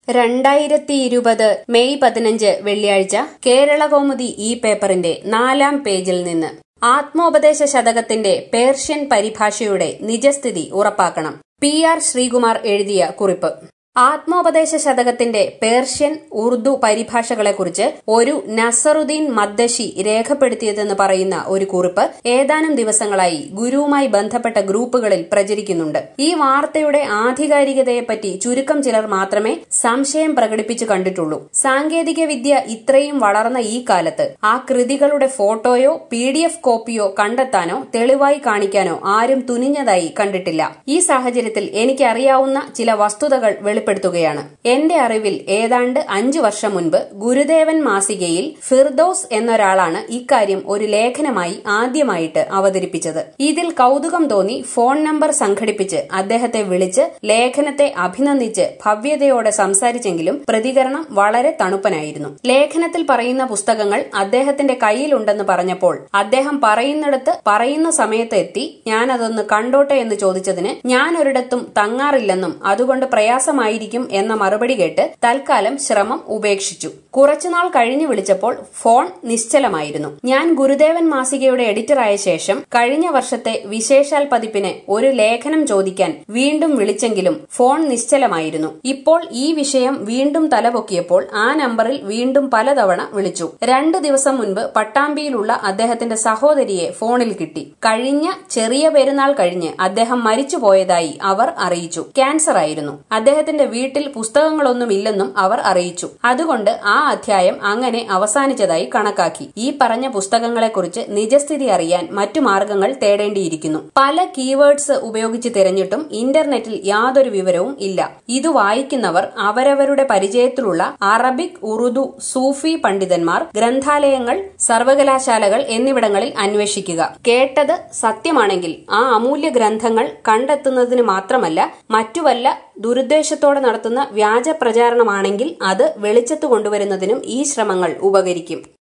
രണ്ടായിരത്തി ഇരുപത് മെയ് പതിനഞ്ച് വെള്ളിയാഴ്ച കേരളകൗമുദി ഈ പേപ്പറിന്റെ നാലാം പേജിൽ നിന്ന് ആത്മോപദേശ ശതകത്തിന്റെ പേർഷ്യൻ പരിഭാഷയുടെ നിജസ്ഥിതി ഉറപ്പാക്കണം പി ആർ ശ്രീകുമാർ എഴുതിയ കുറിപ്പ് ആത്മോപദേശ ശതകത്തിന്റെ പേർഷ്യൻ ഉറുദു പരിഭാഷകളെക്കുറിച്ച് ഒരു നസറുദ്ദീൻ മദ്ദശി രേഖപ്പെടുത്തിയതെന്ന് പറയുന്ന ഒരു കുറിപ്പ് ഏതാനും ദിവസങ്ങളായി ഗുരുവുമായി ബന്ധപ്പെട്ട ഗ്രൂപ്പുകളിൽ പ്രചരിക്കുന്നുണ്ട് ഈ വാർത്തയുടെ ആധികാരികതയെപ്പറ്റി ചുരുക്കം ചിലർ മാത്രമേ സംശയം പ്രകടിപ്പിച്ചു കണ്ടിട്ടുള്ളൂ സാങ്കേതിക വിദ്യ ഇത്രയും വളർന്ന ഈ കാലത്ത് ആ കൃതികളുടെ ഫോട്ടോയോ പി ഡി എഫ് കോപ്പിയോ കണ്ടെത്താനോ തെളിവായി കാണിക്കാനോ ആരും തുനിഞ്ഞതായി കണ്ടിട്ടില്ല ഈ സാഹചര്യത്തിൽ എനിക്കറിയാവുന്ന ചില വസ്തുതകൾ വെളിപ്പെടുത്തുകയാണ് എന്റെ അറിവിൽ ഏതാണ്ട് അഞ്ചു വർഷം മുൻപ് ഗുരുദേവൻ മാസികയിൽ ഫിർദോസ് എന്നൊരാളാണ് ഇക്കാര്യം ഒരു ലേഖനമായി ആദ്യമായിട്ട് അവതരിപ്പിച്ചത് ഇതിൽ കൗതുകം തോന്നി ഫോൺ നമ്പർ സംഘടിപ്പിച്ച് അദ്ദേഹത്തെ വിളിച്ച് ലേഖനത്തെ അഭിനന്ദിച്ച് ഭവ്യതയോടെ സംസാരിച്ചെങ്കിലും പ്രതികരണം വളരെ തണുപ്പനായിരുന്നു ലേഖനത്തിൽ പറയുന്ന പുസ്തകങ്ങൾ അദ്ദേഹത്തിന്റെ കയ്യിലുണ്ടെന്ന് പറഞ്ഞപ്പോൾ അദ്ദേഹം പറയുന്നിടത്ത് പറയുന്ന സമയത്ത് എത്തി ഞാനതൊന്ന് കണ്ടോട്ടെ എന്ന് ചോദിച്ചതിന് ഞാൻ ഒരിടത്തും തങ്ങാറില്ലെന്നും അതുകൊണ്ട് പ്രയാസമായിരിക്കും എന്ന മറുപടി കേട്ട് തൽക്കാലം ശ്രമം ഉപേക്ഷിച്ചു കുറച്ചുനാൾ കഴിഞ്ഞു വിളിച്ചപ്പോൾ ഫോൺ നിശ്ചലമായിരുന്നു ഞാൻ ഗുരുദേവൻ മാസികയുടെ എഡിറ്ററായ ശേഷം കഴിഞ്ഞ വർഷത്തെ വിശേഷാൽ പതിപ്പിന് ഒരു ലേഖനം ചോദിക്കാൻ വീണ്ടും വിളിച്ചെങ്കിലും ഫോൺ നിശ്ചലമായിരുന്നു ഇപ്പോൾ ഈ വിഷയം വീണ്ടും തലപൊക്കിയപ്പോൾ ആ നമ്പറിൽ വീണ്ടും പലതവണ വിളിച്ചു രണ്ടു ദിവസം മുൻപ് പട്ടാമ്പിയിലുള്ള അദ്ദേഹത്തിന്റെ സഹോദരിയെ ഫോണിൽ കിട്ടി കഴിഞ്ഞ ചെറിയ പെരുന്നാൾ കഴിഞ്ഞ് അദ്ദേഹം മരിച്ചുപോയതായി അവർ അറിയിച്ചു ക്യാൻസർ ആയിരുന്നു അദ്ദേഹത്തിന്റെ വീട്ടിൽ പുസ്തകങ്ങളൊന്നുമില്ലെന്നും അവർ അറിയിച്ചു അതുകൊണ്ട് ആ അധ്യായം അങ്ങനെ അവസാനിച്ചതായി കണക്കാക്കി ഈ പറഞ്ഞ പുസ്തകങ്ങളെക്കുറിച്ച് നിജസ്ഥിതി അറിയാൻ മറ്റു മാർഗങ്ങൾ തേടേണ്ടിയിരിക്കുന്നു പല കീവേഡ്സ് ഉപയോഗിച്ച് തിരഞ്ഞിട്ടും ഇന്റർനെറ്റിൽ യാതൊരു വിവരവും ഇല്ല ഇത് വായിക്കുന്നവർ അവരവരുടെ പരിചയത്തിലുള്ള അറബിക് ഉറുദു സൂഫി പണ്ഡിതന്മാർ ഗ്രന്ഥാലയങ്ങൾ സർവകലാശാലകൾ എന്നിവിടങ്ങളിൽ അന്വേഷിക്കുക കേട്ടത് സത്യമാണെങ്കിൽ ആ അമൂല്യ ഗ്രന്ഥങ്ങൾ കണ്ടെത്തുന്നതിന് മാത്രമല്ല മറ്റു വല്ല ദുരുദ്ദേശത്തോടെ നടത്തുന്ന വ്യാജ പ്രചാരണമാണെങ്കിൽ അത് വെളിച്ചത്ത് കൊണ്ടുവരുന്നതിനും ഈ ശ്രമങ്ങൾ ഉപകരിക്കും